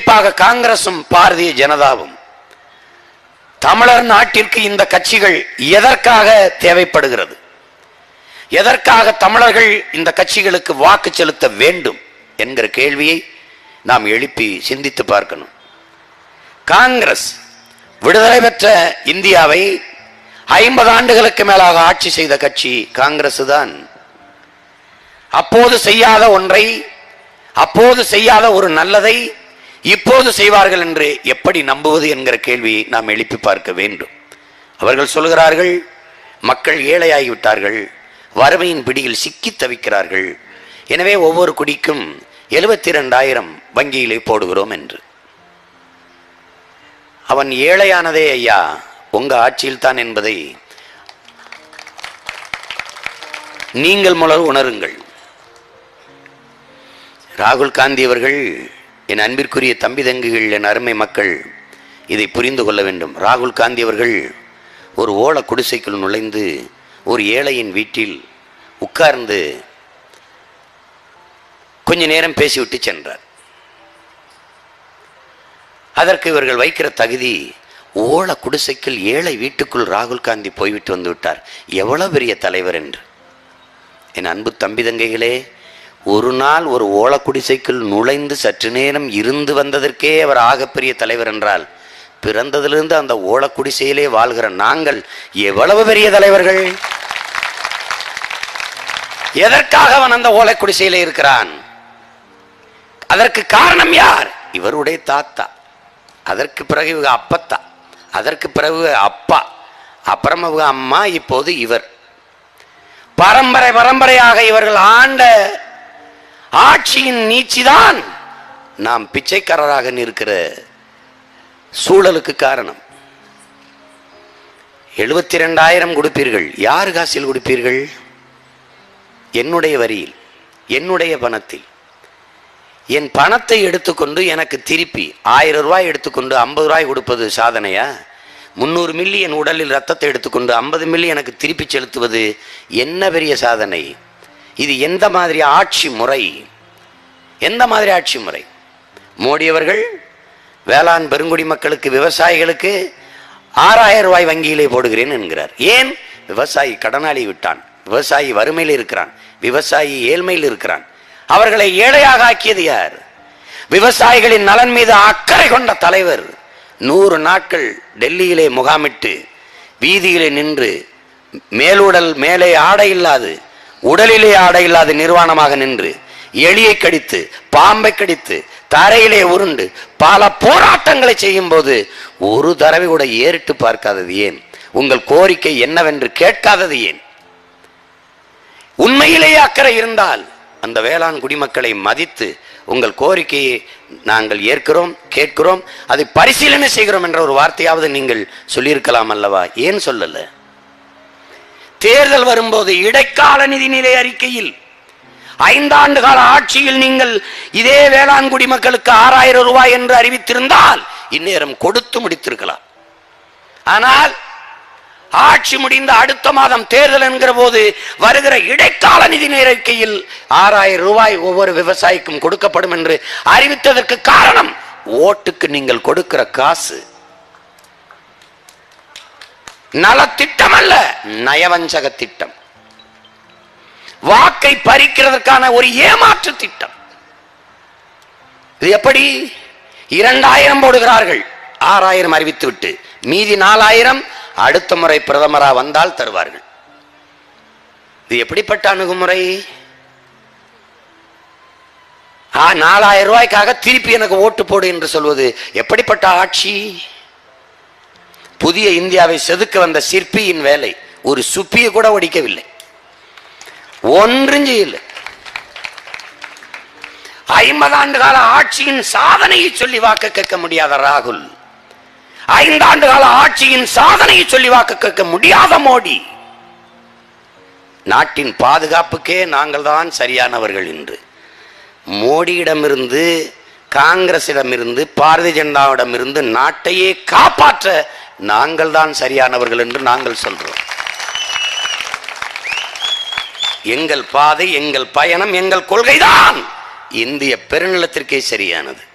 குறிப்பாக காங்கிரசும் பாரதிய ஜனதாவும் தமிழர் நாட்டிற்கு இந்த கட்சிகள் எதற்காக தேவைப்படுகிறது எதற்காக தமிழர்கள் இந்த கட்சிகளுக்கு வாக்கு செலுத்த வேண்டும் என்கிற கேள்வியை நாம் எழுப்பி சிந்தித்து பார்க்கணும் காங்கிரஸ் விடுதலை பெற்ற இந்தியாவை ஐம்பது ஆண்டுகளுக்கு மேலாக ஆட்சி செய்த கட்சி காங்கிரஸ் தான் அப்போது செய்யாத ஒன்றை அப்போது செய்யாத ஒரு நல்லதை இப்போது செய்வார்கள் என்று எப்படி நம்புவது என்கிற கேள்வியை நாம் எழுப்பி பார்க்க வேண்டும் அவர்கள் சொல்கிறார்கள் மக்கள் ஏழையாகிவிட்டார்கள் வறுமையின் பிடியில் சிக்கி தவிக்கிறார்கள் எனவே ஒவ்வொரு குடிக்கும் எழுபத்தி ரெண்டாயிரம் வங்கியிலே போடுகிறோம் என்று அவன் ஏழையானதே ஐயா உங்க ஆட்சியில் தான் என்பதை நீங்கள் முதல் உணருங்கள் ராகுல் காந்தி அவர்கள் என் அன்பிற்குரிய தம்பி தங்குகள் என் அருமை மக்கள் இதை புரிந்து கொள்ள வேண்டும் ராகுல் காந்தி அவர்கள் ஒரு ஓல குடிசைக்குள் நுழைந்து ஒரு ஏழையின் வீட்டில் உட்கார்ந்து கொஞ்ச நேரம் பேசிவிட்டு சென்றார் அதற்கு இவர்கள் வைக்கிற தகுதி ஓல குடிசைக்குள் ஏழை வீட்டுக்குள் ராகுல் காந்தி போய்விட்டு வந்து விட்டார் எவ்வளவு பெரிய தலைவர் என்று என் அன்பு தம்பி தங்கைகளே ஒரு நாள் ஒரு ஓலக்குடிசைக்குள் நுழைந்து சற்று நேரம் இருந்து வந்ததற்கே அவர் ஆகப்பெரிய தலைவர் என்றால் பிறந்ததிலிருந்து அந்த ஓலக்குடிசையிலே வாழ்கிற நாங்கள் எவ்வளவு பெரிய தலைவர்கள் எதற்காக அவன் அந்த ஓலைக்குடிசையிலே இருக்கிறான் அதற்கு காரணம் யார் இவருடைய தாத்தா அதற்கு பிறகு இவங்க அப்பத்தா அதற்கு பிறகு அப்பா அப்புறம் இவங்க அம்மா இப்போது இவர் பரம்பரை பரம்பரையாக இவர்கள் ஆண்ட ஆட்சியின் நீச்சிதான் நாம் பிச்சைக்காரராக நிற்கிற சூழலுக்கு காரணம் எழுபத்தி ரெண்டாயிரம் கொடுப்பீர்கள் யார் காசில் கொடுப்பீர்கள் என்னுடைய வரியில் என்னுடைய பணத்தில் என் பணத்தை எடுத்துக்கொண்டு எனக்கு திருப்பி ஆயிரம் ரூபாய் எடுத்துக்கொண்டு ஐம்பது ரூபாய் கொடுப்பது சாதனையா முந்நூறு மில்லி என் உடலில் ரத்தத்தை எடுத்துக்கொண்டு ஐம்பது மில்லி எனக்கு திருப்பி செலுத்துவது என்ன பெரிய சாதனை இது எந்த மாதிரி ஆட்சி முறை எந்த மாதிரி ஆட்சி முறை மோடி அவர்கள் வேளாண் பெருங்குடி மக்களுக்கு விவசாயிகளுக்கு ஆறாயிரம் ரூபாய் வங்கியிலே போடுகிறேன் என்கிறார் ஏன் விவசாயி கடனாளி விட்டான் விவசாயி வறுமையில் இருக்கிறான் விவசாயி ஏழ்மையில் இருக்கிறான் அவர்களை ஏழையாக ஆக்கியது யார் விவசாயிகளின் நலன் மீது அக்கறை கொண்ட தலைவர் நூறு நாட்கள் டெல்லியிலே முகாமிட்டு வீதியிலே நின்று மேலுடல் மேலே ஆடை இல்லாது உடலிலே ஆடை இல்லாத நிர்வாணமாக நின்று எலியை கடித்து பாம்பை கடித்து தரையிலே உருண்டு பல போராட்டங்களை செய்யும் போது ஒரு தடவை கூட ஏறிட்டு பார்க்காதது ஏன் உங்கள் கோரிக்கை என்னவென்று கேட்காதது ஏன் உண்மையிலேயே அக்கறை இருந்தால் அந்த வேளாண் குடிமக்களை மதித்து உங்கள் கோரிக்கையை நாங்கள் ஏற்கிறோம் கேட்கிறோம் அதை பரிசீலனை செய்கிறோம் என்ற ஒரு வார்த்தையாவது நீங்கள் சொல்லியிருக்கலாம் அல்லவா ஏன் சொல்லல தேர்தல் வரும்போது இடைக்கால நிதிநிலை அறிக்கையில் ஐந்தாண்டு கால ஆட்சியில் நீங்கள் இதே வேளாண் குடிமக்களுக்கு ஆறாயிரம் ரூபாய் என்று அறிவித்திருந்தால் இந்நேரம் கொடுத்து முடித்திருக்கலாம் ஆனால் ஆட்சி முடிந்த அடுத்த மாதம் தேர்தல் என்கிற போது வருகிற இடைக்கால நிதி அறிக்கையில் ஆறாயிரம் ரூபாய் ஒவ்வொரு விவசாயிக்கும் கொடுக்கப்படும் என்று அறிவித்ததற்கு காரணம் ஓட்டுக்கு நீங்கள் கொடுக்கிற காசு நலத்திட்டம் அல்ல நயவஞ்சக திட்டம் வாக்கை பறிக்கிறதற்கான ஒரு ஏமாற்று திட்டம் இது எப்படி இரண்டாயிரம் போடுகிறார்கள் ஆறாயிரம் அறிவித்து விட்டு மீதி நாலாயிரம் அடுத்த முறை பிரதமரா வந்தால் தருவார்கள் இது எப்படிப்பட்ட அணுகுமுறை ஆ நாலாயிரம் ரூபாய்க்காக திருப்பி எனக்கு ஓட்டு போடு என்று சொல்வது எப்படிப்பட்ட ஆட்சி புதிய இந்தியாவை செதுக்க வந்த சிற்பியின் வேலை ஒரு சுப்பியை கூட ஒடிக்கவில்லை ஒன்றும் செய்யல ஐம்பது ஆண்டு கால ஆட்சியின் சாதனையை சொல்லி வாக்கு கேட்க முடியாத ராகுல் ஐந்தாண்டு கால ஆட்சியின் சாதனையை சொல்லி வாக்கு கேட்க முடியாத மோடி நாட்டின் பாதுகாப்புக்கே நாங்கள் தான் சரியானவர்கள் என்று மோடியிடமிருந்து காங்கிரசிடமிருந்து பாரதிய ஜனதாவிடமிருந்து நாட்டையே காப்பாற்ற நாங்கள் தான் சரியானவர்கள் என்று நாங்கள் சொல்றோம் எங்கள் பாதை எங்கள் பயணம் எங்கள் கொள்கைதான் இந்திய பெருநிலத்திற்கே சரியானது